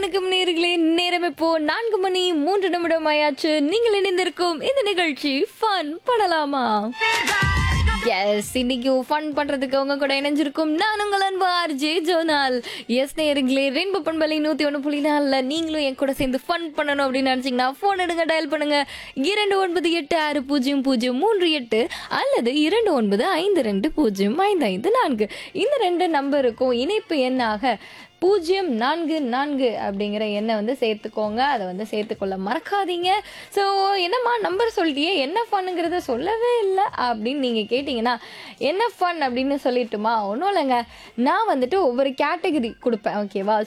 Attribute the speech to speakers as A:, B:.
A: வணக்கம் நேர்களே நேரம் இப்போ நான்கு மணி மூன்று நிமிடம் ஆயாச்சு நீங்கள் இணைந்திருக்கும் இந்த நிகழ்ச்சி ஃபன் பண்ணலாமா எஸ் இன்னைக்கு ஃபன் பண்றதுக்கு உங்க கூட இணைஞ்சிருக்கும் நான் உங்கள் அன்பு ஆர்ஜே ஜோனால் எஸ் நேர்களே ரெயின்போ பண்பலை நூத்தி ஒன்று புள்ளி நாலுல நீங்களும் என் கூட சேர்ந்து ஃபன் பண்ணணும் அப்படின்னு நினைச்சீங்கன்னா ஃபோன் எடுங்க டயல் பண்ணுங்க இரண்டு ஒன்பது எட்டு ஆறு பூஜ்ஜியம் பூஜ்ஜியம் மூன்று எட்டு அல்லது இரண்டு ஒன்பது ஐந்து ரெண்டு பூஜ்ஜியம் ஐந்து ஐந்து நான்கு இந்த ரெண்டு நம்பருக்கும் இணைப்பு எண்ணாக பூஜ்ஜியம் நான்கு நான்கு அப்படிங்கிற எண்ணை வந்து சேர்த்துக்கோங்க அதை வந்து சேர்த்துக்கொள்ள மறக்காதீங்க ஸோ என்னம்மா நம்பர் சொல்லிட்டியே என்ன ஃபன்னுங்கிறத சொல்லவே இல்லை அப்படின்னு நீங்கள் கேட்டிங்கன்னா என்ன ஃபன் அப்படின்னு சொல்லிட்டுமா ஒன்றும் இல்லைங்க நான் வந்துட்டு ஒவ்வொரு கேட்டகரி கொடுப்பேன் ஓகேவா